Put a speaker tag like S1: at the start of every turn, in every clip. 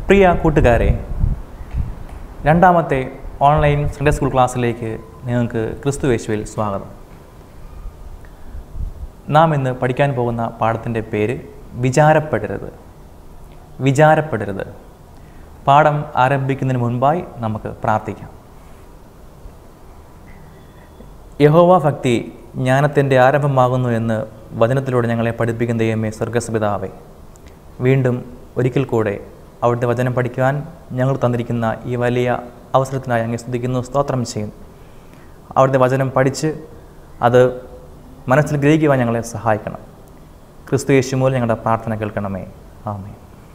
S1: പ്രിയ കൂട്ടുകാരെ രണ്ടാമത്തെ online Sunday school ക്ലാസ്സിലേക്ക് നിങ്ങൾക്ക് ക്രിസ്തു യേശുവിൽ സ്വാഗതം നാം ഇന്ന് പഠിക്കാൻ പോകുന്ന പാഠത്തിൻ്റെ പേര് വിചാരപ്പെടരുത് വിചാരപ്പെടരുത് പാഠം ആരംഭിക്കുന്നതിന് മുൻപായി നമുക്ക് പ്രാർത്ഥിക്കാം യഹോവ ഭക്തി ജ്ഞാനത്തിൻ്റെ ആരംഭമാകുന്നു എന്ന് വചനത്തിലൂടെ ഞങ്ങളെ പഠിപ്പിക്കുന്ന ദൈവമേ സ്വർഗസ്പിതാവേ വീണ്ടും ഒരിക്കൽ കൂടെ അവിടുത്തെ വചനം പഠിക്കുവാൻ ഞങ്ങൾ തന്നിരിക്കുന്ന ഈ വലിയ അവസരത്തിനായി അങ്ങ് സ്തുതിക്കുന്നു സ്തോത്രം ചെയ്യും അവിടുത്തെ വചനം പഠിച്ച് അത് മനസ്സിൽ ഗ്രഹിക്കുവാൻ ഞങ്ങളെ സഹായിക്കണം ക്രിസ്തു യേശു മൂലം ഞങ്ങളുടെ പ്രാർത്ഥന കേൾക്കണമേ ആമേ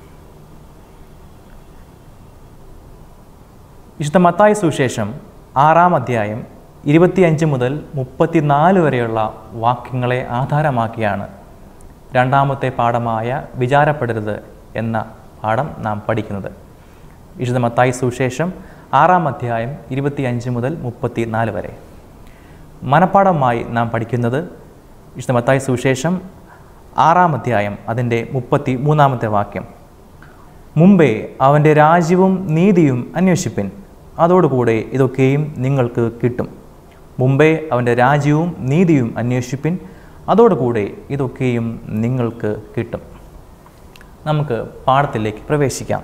S1: വിശുദ്ധ മത്തായ സുവിശേഷം ആറാം അധ്യായം ഇരുപത്തിയഞ്ച് മുതൽ മുപ്പത്തിനാല് വരെയുള്ള വാക്യങ്ങളെ ആധാരമാക്കിയാണ് രണ്ടാമത്തെ പാഠമായ വിചാരപ്പെടരുത് എന്ന പാഠം നാം പഠിക്കുന്നത് വിശുദ്ധ മത്തായി സുവിശേഷം ആറാം അധ്യായം ഇരുപത്തിയഞ്ച് മുതൽ മുപ്പത്തി നാല് വരെ മനപ്പാഠമായി നാം പഠിക്കുന്നത് വിശുദ്ധ മത്തായി സുവിശേഷം ആറാം അധ്യായം അതിൻ്റെ മുപ്പത്തി മൂന്നാമത്തെ വാക്യം മുമ്പേ അവൻ്റെ രാജ്യവും നീതിയും അന്വേഷിപ്പിൻ അതോടുകൂടെ ഇതൊക്കെയും നിങ്ങൾക്ക് കിട്ടും മുമ്പേ അവൻ്റെ രാജ്യവും നീതിയും അന്വേഷിപ്പിൻ അതോടുകൂടെ ഇതൊക്കെയും നിങ്ങൾക്ക് കിട്ടും നമുക്ക് പാഠത്തിലേക്ക് പ്രവേശിക്കാം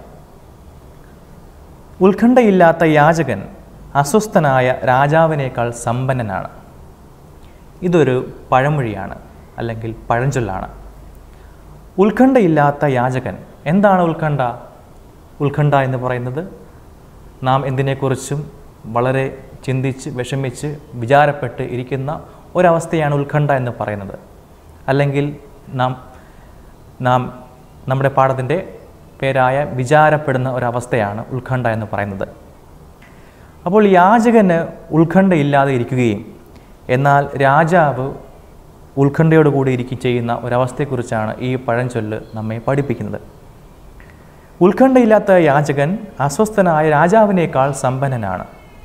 S1: ഉത്കണ്ഠയില്ലാത്ത യാചകൻ അസ്വസ്ഥനായ രാജാവിനേക്കാൾ സമ്പന്നനാണ് ഇതൊരു പഴമൊഴിയാണ് അല്ലെങ്കിൽ പഴഞ്ചൊല്ലാണ് ഉത്കണ്ഠയില്ലാത്ത യാചകൻ എന്താണ് ഉത്കണ്ഠ ഉത്കണ്ഠ എന്ന് പറയുന്നത് നാം എന്തിനെക്കുറിച്ചും വളരെ ചിന്തിച്ച് വിഷമിച്ച് വിചാരപ്പെട്ട് ഇരിക്കുന്ന ഒരവസ്ഥയാണ് ഉത്കണ്ഠ എന്ന് പറയുന്നത് അല്ലെങ്കിൽ നാം നാം നമ്മുടെ പാഠത്തിൻ്റെ പേരായ വിചാരപ്പെടുന്ന ഒരവസ്ഥയാണ് ഉത്കണ്ഠ എന്ന് പറയുന്നത് അപ്പോൾ യാചകന് ഉത്കണ്ഠയില്ലാതെ ഇരിക്കുകയും എന്നാൽ രാജാവ് ഉത്കണ്ഠയോടുകൂടി ഇരിക്കുകയും ചെയ്യുന്ന ഒരവസ്ഥയെക്കുറിച്ചാണ് ഈ പഴഞ്ചൊല്ല് നമ്മെ പഠിപ്പിക്കുന്നത് ഉത്കണ്ഠയില്ലാത്ത യാചകൻ അസ്വസ്ഥനായ രാജാവിനേക്കാൾ സമ്പന്നനാണ്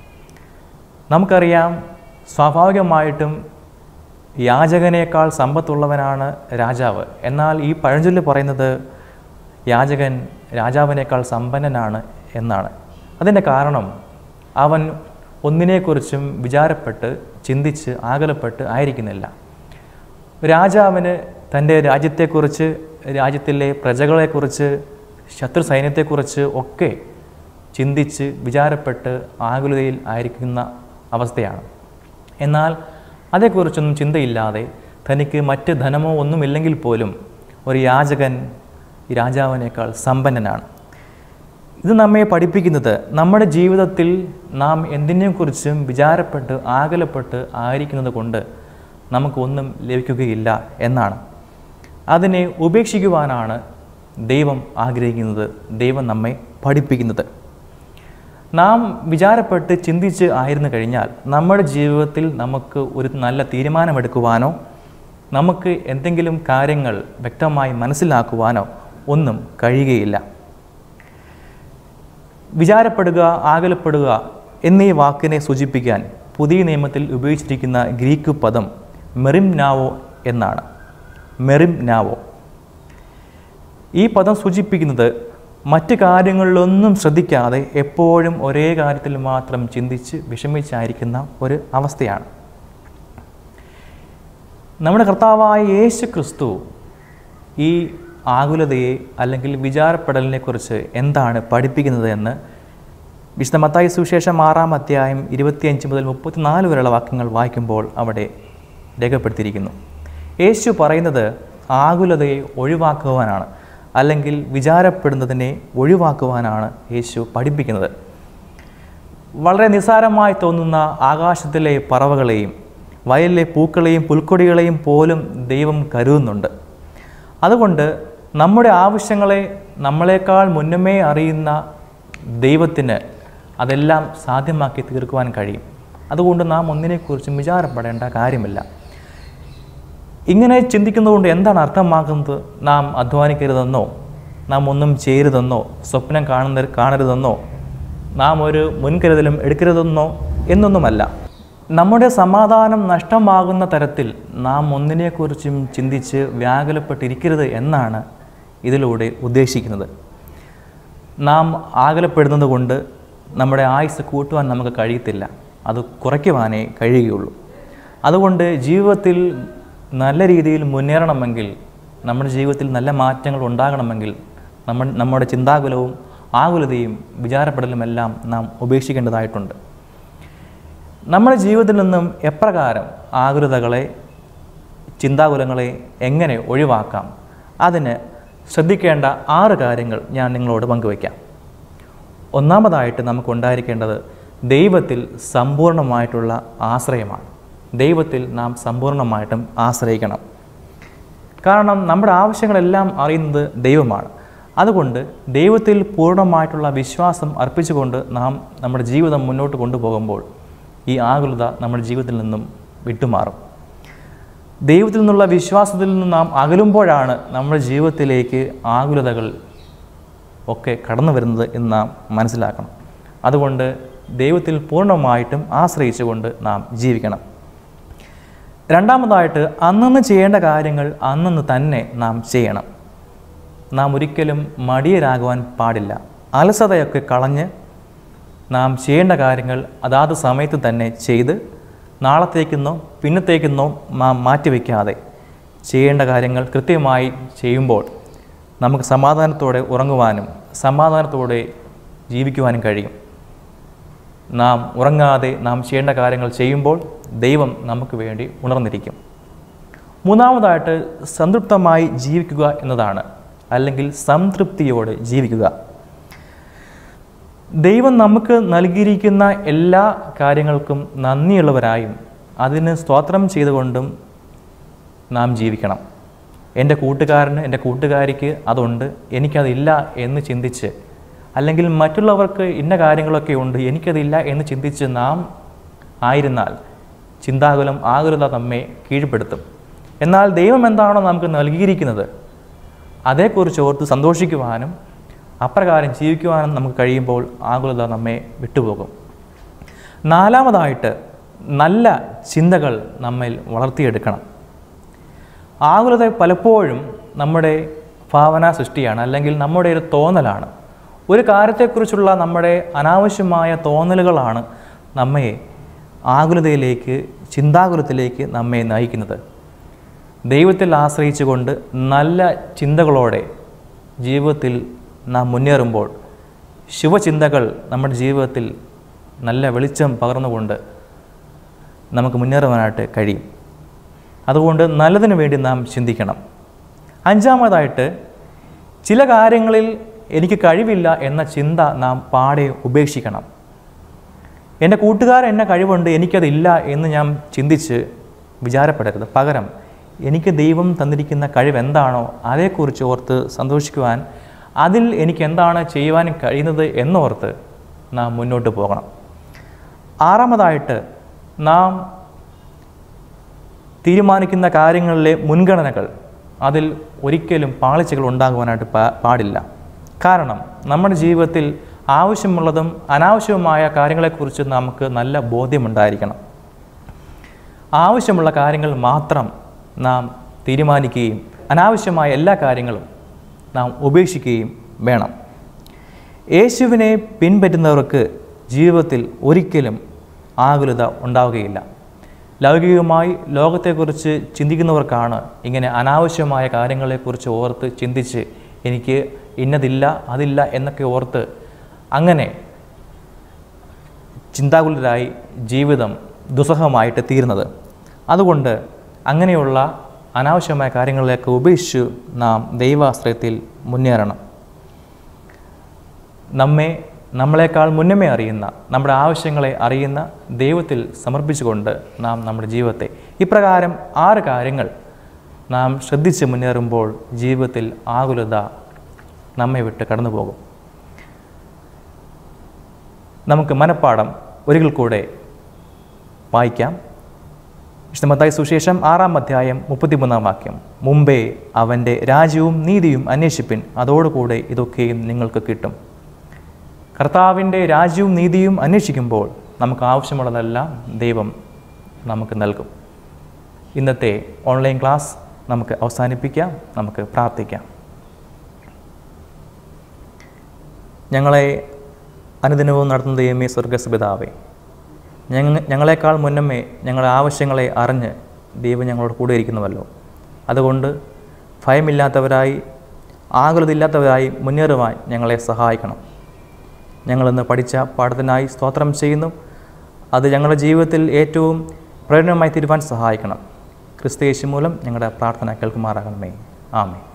S1: നമുക്കറിയാം സ്വാഭാവികമായിട്ടും യാചകനേക്കാൾ സമ്പത്തുള്ളവനാണ് രാജാവ് എന്നാൽ ഈ പഴഞ്ചൊല്ല് പറയുന്നത് യാചകൻ രാജാവിനേക്കാൾ സമ്പന്നനാണ് എന്നാണ് അതിൻ്റെ കാരണം അവൻ ഒന്നിനെക്കുറിച്ചും വിചാരപ്പെട്ട് ചിന്തിച്ച് ആകലപ്പെട്ട് ആയിരിക്കുന്നില്ല രാജാവിന് തൻ്റെ രാജ്യത്തെക്കുറിച്ച് രാജ്യത്തിലെ പ്രജകളെക്കുറിച്ച് ശത്രു സൈന്യത്തെക്കുറിച്ച് ഒക്കെ ചിന്തിച്ച് വിചാരപ്പെട്ട് ആകുലതയിൽ ആയിരിക്കുന്ന അവസ്ഥയാണ് എന്നാൽ അതേക്കുറിച്ചൊന്നും ചിന്തയില്ലാതെ തനിക്ക് മറ്റ് ധനമോ ഒന്നുമില്ലെങ്കിൽ പോലും ഒരു യാചകൻ ഈ രാജാവിനേക്കാൾ സമ്പന്നനാണ് ഇത് നമ്മെ പഠിപ്പിക്കുന്നത് നമ്മുടെ ജീവിതത്തിൽ നാം എന്തിനെക്കുറിച്ചും വിചാരപ്പെട്ട് ആകലപ്പെട്ട് ആയിരിക്കുന്നത് കൊണ്ട് നമുക്കൊന്നും ലഭിക്കുകയില്ല എന്നാണ് അതിനെ ഉപേക്ഷിക്കുവാനാണ് ദൈവം ആഗ്രഹിക്കുന്നത് ദൈവം നമ്മെ പഠിപ്പിക്കുന്നത് നാം വിചാരപ്പെട്ട് ചിന്തിച്ച് ആയിരുന്നു കഴിഞ്ഞാൽ നമ്മുടെ ജീവിതത്തിൽ നമുക്ക് ഒരു നല്ല തീരുമാനമെടുക്കുവാനോ നമുക്ക് എന്തെങ്കിലും കാര്യങ്ങൾ വ്യക്തമായി മനസ്സിലാക്കുവാനോ ഒന്നും കഴിയുകയില്ല വിചാരപ്പെടുക ആകലപ്പെടുക എന്നീ വാക്കിനെ സൂചിപ്പിക്കാൻ പുതിയ നിയമത്തിൽ ഉപയോഗിച്ചിരിക്കുന്ന ഗ്രീക്ക് പദം മെറിം നാവോ എന്നാണ് മെറിം നാവോ ഈ പദം സൂചിപ്പിക്കുന്നത് മറ്റ് കാര്യങ്ങളിലൊന്നും ശ്രദ്ധിക്കാതെ എപ്പോഴും ഒരേ കാര്യത്തിൽ മാത്രം ചിന്തിച്ച് വിഷമിച്ചായിരിക്കുന്ന ഒരു അവസ്ഥയാണ് നമ്മുടെ കർത്താവായ യേശു ക്രിസ്തു ഈ ആകുലതയെ അല്ലെങ്കിൽ വിചാരപ്പെടലിനെക്കുറിച്ച് എന്താണ് പഠിപ്പിക്കുന്നത് എന്ന് വിശുദ്ധ മത്തായി സുവിശേഷം ആറാം അധ്യായം ഇരുപത്തിയഞ്ച് മുതൽ മുപ്പത്തിനാല് വരെയുള്ള വാക്യങ്ങൾ വായിക്കുമ്പോൾ അവിടെ രേഖപ്പെടുത്തിയിരിക്കുന്നു യേശു പറയുന്നത് ആകുലതയെ ഒഴിവാക്കുവാനാണ് അല്ലെങ്കിൽ വിചാരപ്പെടുന്നതിനെ ഒഴിവാക്കുവാനാണ് യേശു പഠിപ്പിക്കുന്നത് വളരെ നിസ്സാരമായി തോന്നുന്ന ആകാശത്തിലെ പറവകളെയും വയലിലെ പൂക്കളെയും പുൽക്കൊടികളെയും പോലും ദൈവം കരുതുന്നുണ്ട് അതുകൊണ്ട് നമ്മുടെ ആവശ്യങ്ങളെ നമ്മളെക്കാൾ മുന്നമേ അറിയുന്ന ദൈവത്തിന് അതെല്ലാം സാധ്യമാക്കി തീർക്കുവാൻ കഴിയും അതുകൊണ്ട് നാം ഒന്നിനെക്കുറിച്ചും വിചാരപ്പെടേണ്ട കാര്യമില്ല ഇങ്ങനെ ചിന്തിക്കുന്നതുകൊണ്ട് എന്താണ് അർത്ഥമാക്കുന്നത് നാം അധ്വാനിക്കരുതെന്നോ നാം ഒന്നും ചെയ്യരുതെന്നോ സ്വപ്നം കാണുന്ന കാണരുതെന്നോ നാം ഒരു മുൻകരുതലും എടുക്കരുതെന്നോ എന്നൊന്നുമല്ല നമ്മുടെ സമാധാനം നഷ്ടമാകുന്ന തരത്തിൽ നാം ഒന്നിനെക്കുറിച്ചും ചിന്തിച്ച് വ്യാകുലപ്പെട്ടിരിക്കരുത് എന്നാണ് ഇതിലൂടെ ഉദ്ദേശിക്കുന്നത് നാം ആകലപ്പെടുന്നത് കൊണ്ട് നമ്മുടെ ആയുസ് കൂട്ടുവാൻ നമുക്ക് കഴിയത്തില്ല അത് കുറയ്ക്കുവാനേ കഴിയുകയുള്ളൂ അതുകൊണ്ട് ജീവിതത്തിൽ നല്ല രീതിയിൽ മുന്നേറണമെങ്കിൽ നമ്മുടെ ജീവിതത്തിൽ നല്ല മാറ്റങ്ങൾ ഉണ്ടാകണമെങ്കിൽ നമ്മൾ നമ്മുടെ ചിന്താകുലവും ആകുലതയും വിചാരപ്പെടലുമെല്ലാം നാം ഉപേക്ഷിക്കേണ്ടതായിട്ടുണ്ട് നമ്മുടെ ജീവിതത്തിൽ നിന്നും എപ്രകാരം ആകുലതകളെ ചിന്താകുലങ്ങളെ എങ്ങനെ ഒഴിവാക്കാം അതിന് ശ്രദ്ധിക്കേണ്ട ആറ് കാര്യങ്ങൾ ഞാൻ നിങ്ങളോട് പങ്കുവയ്ക്കാം ഒന്നാമതായിട്ട് നമുക്കുണ്ടായിരിക്കേണ്ടത് ദൈവത്തിൽ സമ്പൂർണ്ണമായിട്ടുള്ള ആശ്രയമാണ് ദൈവത്തിൽ നാം സമ്പൂർണ്ണമായിട്ടും ആശ്രയിക്കണം കാരണം നമ്മുടെ ആവശ്യങ്ങളെല്ലാം അറിയുന്നത് ദൈവമാണ് അതുകൊണ്ട് ദൈവത്തിൽ പൂർണ്ണമായിട്ടുള്ള വിശ്വാസം അർപ്പിച്ചുകൊണ്ട് നാം നമ്മുടെ ജീവിതം മുന്നോട്ട് കൊണ്ടുപോകുമ്പോൾ ഈ ആകുലത നമ്മുടെ ജീവിതത്തിൽ നിന്നും വിട്ടുമാറും ദൈവത്തിൽ നിന്നുള്ള വിശ്വാസത്തിൽ നിന്ന് നാം അകലുമ്പോഴാണ് നമ്മുടെ ജീവിതത്തിലേക്ക് ആകുലതകൾ ഒക്കെ കടന്നു വരുന്നത് എന്ന് നാം മനസ്സിലാക്കണം അതുകൊണ്ട് ദൈവത്തിൽ പൂർണ്ണമായിട്ടും ആശ്രയിച്ചുകൊണ്ട് നാം ജീവിക്കണം രണ്ടാമതായിട്ട് അന്നന്ന് ചെയ്യേണ്ട കാര്യങ്ങൾ അന്നന്ന് തന്നെ നാം ചെയ്യണം നാം ഒരിക്കലും മടിയരാകുവാൻ പാടില്ല അലസതയൊക്കെ കളഞ്ഞ് നാം ചെയ്യേണ്ട കാര്യങ്ങൾ അതാത് സമയത്ത് തന്നെ ചെയ്ത് നാളത്തേക്കെന്നോ പിന്നത്തേക്കെന്നോ നാം മാറ്റിവെക്കാതെ ചെയ്യേണ്ട കാര്യങ്ങൾ കൃത്യമായി ചെയ്യുമ്പോൾ നമുക്ക് സമാധാനത്തോടെ ഉറങ്ങുവാനും സമാധാനത്തോടെ ജീവിക്കുവാനും കഴിയും നാം ഉറങ്ങാതെ നാം ചെയ്യേണ്ട കാര്യങ്ങൾ ചെയ്യുമ്പോൾ ദൈവം നമുക്ക് വേണ്ടി ഉണർന്നിരിക്കും മൂന്നാമതായിട്ട് സംതൃപ്തമായി ജീവിക്കുക എന്നതാണ് അല്ലെങ്കിൽ സംതൃപ്തിയോടെ ജീവിക്കുക ദൈവം നമുക്ക് നൽകിയിരിക്കുന്ന എല്ലാ കാര്യങ്ങൾക്കും നന്ദിയുള്ളവരായും അതിന് സ്തോത്രം ചെയ്തുകൊണ്ടും നാം ജീവിക്കണം എൻ്റെ കൂട്ടുകാരന് എൻ്റെ കൂട്ടുകാരിക്ക് അതുണ്ട് എനിക്കതില്ല എന്ന് ചിന്തിച്ച് അല്ലെങ്കിൽ മറ്റുള്ളവർക്ക് ഇന്ന കാര്യങ്ങളൊക്കെ ഉണ്ട് എനിക്കതില്ല എന്ന് ചിന്തിച്ച് നാം ആയിരുന്നാൽ ചിന്താകുലം ആകുലത നമ്മെ കീഴ്പ്പെടുത്തും എന്നാൽ ദൈവം എന്താണോ നമുക്ക് നൽകിയിരിക്കുന്നത് അതേക്കുറിച്ച് ഓർത്ത് സന്തോഷിക്കുവാനും അപ്രകാരം ജീവിക്കുവാനും നമുക്ക് കഴിയുമ്പോൾ ആകുലത നമ്മെ വിട്ടുപോകും നാലാമതായിട്ട് നല്ല ചിന്തകൾ നമ്മിൽ വളർത്തിയെടുക്കണം ആകുലത പലപ്പോഴും നമ്മുടെ ഭാവന സൃഷ്ടിയാണ് അല്ലെങ്കിൽ നമ്മുടെ ഒരു തോന്നലാണ് ഒരു കാര്യത്തെക്കുറിച്ചുള്ള നമ്മുടെ അനാവശ്യമായ തോന്നലുകളാണ് നമ്മെ ആകുലതയിലേക്ക് ചിന്താകുലത്തിലേക്ക് നമ്മെ നയിക്കുന്നത് ദൈവത്തിൽ ആശ്രയിച്ചുകൊണ്ട് നല്ല ചിന്തകളോടെ ജീവിതത്തിൽ നാം മുന്നേറുമ്പോൾ ശുഭചിന്തകൾ നമ്മുടെ ജീവിതത്തിൽ നല്ല വെളിച്ചം പകർന്നുകൊണ്ട് നമുക്ക് മുന്നേറുവാനായിട്ട് കഴിയും അതുകൊണ്ട് നല്ലതിനു വേണ്ടി നാം ചിന്തിക്കണം അഞ്ചാമതായിട്ട് ചില കാര്യങ്ങളിൽ എനിക്ക് കഴിവില്ല എന്ന ചിന്ത നാം പാടെ ഉപേക്ഷിക്കണം എൻ്റെ കൂട്ടുകാരൻ എന്നെ കഴിവുണ്ട് എനിക്കതില്ല എന്ന് ഞാൻ ചിന്തിച്ച് വിചാരപ്പെടരുത് പകരം എനിക്ക് ദൈവം തന്നിരിക്കുന്ന കഴിവ് എന്താണോ അതേക്കുറിച്ച് ഓർത്ത് സന്തോഷിക്കുവാൻ അതിൽ എനിക്ക് എന്താണ് ചെയ്യുവാൻ കഴിയുന്നത് എന്നോർത്ത് നാം മുന്നോട്ട് പോകണം ആറാമതായിട്ട് നാം തീരുമാനിക്കുന്ന കാര്യങ്ങളിലെ മുൻഗണനകൾ അതിൽ ഒരിക്കലും പാളിച്ചകൾ ഉണ്ടാകുവാനായിട്ട് പാ- പാടില്ല കാരണം നമ്മുടെ ജീവിതത്തിൽ ആവശ്യമുള്ളതും അനാവശ്യവുമായ കാര്യങ്ങളെക്കുറിച്ച് നമുക്ക് നല്ല ബോധ്യമുണ്ടായിരിക്കണം ആവശ്യമുള്ള കാര്യങ്ങൾ മാത്രം നാം തീരുമാനിക്കുകയും അനാവശ്യമായ എല്ലാ കാര്യങ്ങളും നാം ഉപേക്ഷിക്കുകയും വേണം യേശുവിനെ പിൻപറ്റുന്നവർക്ക് ജീവിതത്തിൽ ഒരിക്കലും ആകുലത ഉണ്ടാവുകയില്ല ലൗകികമായി ലോകത്തെക്കുറിച്ച് ചിന്തിക്കുന്നവർക്കാണ് ഇങ്ങനെ അനാവശ്യമായ കാര്യങ്ങളെക്കുറിച്ച് ഓർത്ത് ചിന്തിച്ച് എനിക്ക് ഇന്നതില്ല അതില്ല എന്നൊക്കെ ഓർത്ത് അങ്ങനെ ചിന്താകുലരായി ജീവിതം ദുസ്സഹമായിട്ട് തീരുന്നത് അതുകൊണ്ട് അങ്ങനെയുള്ള അനാവശ്യമായ കാര്യങ്ങളിലേക്ക് ഉപേക്ഷിച്ചു നാം ദൈവാശ്രയത്തിൽ മുന്നേറണം നമ്മെ നമ്മളെക്കാൾ മുന്നമേ അറിയുന്ന നമ്മുടെ ആവശ്യങ്ങളെ അറിയുന്ന ദൈവത്തിൽ സമർപ്പിച്ചുകൊണ്ട് നാം നമ്മുടെ ജീവിതത്തെ ഇപ്രകാരം ആറ് കാര്യങ്ങൾ നാം ശ്രദ്ധിച്ച് മുന്നേറുമ്പോൾ ജീവിതത്തിൽ ആകുലത നമ്മെ വിട്ട് കടന്നു പോകും നമുക്ക് മനപ്പാഠം ഒരിക്കൽ കൂടെ വായിക്കാം വിശുദ്ധമത്തായി സുശേഷം ആറാം അധ്യായം മുപ്പത്തിമൂന്നാം വാക്യം മുമ്പേ അവൻ്റെ രാജ്യവും നീതിയും അന്വേഷിപ്പിൻ അതോടുകൂടെ ഇതൊക്കെയും നിങ്ങൾക്ക് കിട്ടും കർത്താവിൻ്റെ രാജ്യവും നീതിയും അന്വേഷിക്കുമ്പോൾ നമുക്ക് ആവശ്യമുള്ളതെല്ലാം ദൈവം നമുക്ക് നൽകും ഇന്നത്തെ ഓൺലൈൻ ക്ലാസ് നമുക്ക് അവസാനിപ്പിക്കാം നമുക്ക് പ്രാർത്ഥിക്കാം ഞങ്ങളെ അനുദിനവും നടത്തുന്ന ദൈവമേ സ്വർഗസ്പിതാവേ ഞങ്ങ ഞങ്ങളെക്കാൾ മുന്നമേ ഞങ്ങളുടെ ആവശ്യങ്ങളെ അറിഞ്ഞ് ദൈവം ഞങ്ങളോട് കൂടെ ഇരിക്കുന്നുവല്ലോ അതുകൊണ്ട് ഭയമില്ലാത്തവരായി ആകുലതയില്ലാത്തവരായി മുന്നേറുവാൻ ഞങ്ങളെ സഹായിക്കണം ഞങ്ങളിന്ന് പഠിച്ച പാഠത്തിനായി സ്തോത്രം ചെയ്യുന്നു അത് ഞങ്ങളുടെ ജീവിതത്തിൽ ഏറ്റവും പ്രയോജനമായി തീരുവാൻ സഹായിക്കണം ക്രിസ്തു യേശു മൂലം ഞങ്ങളുടെ പ്രാർത്ഥന കേൾക്കുമാറാകണമേ ആമേ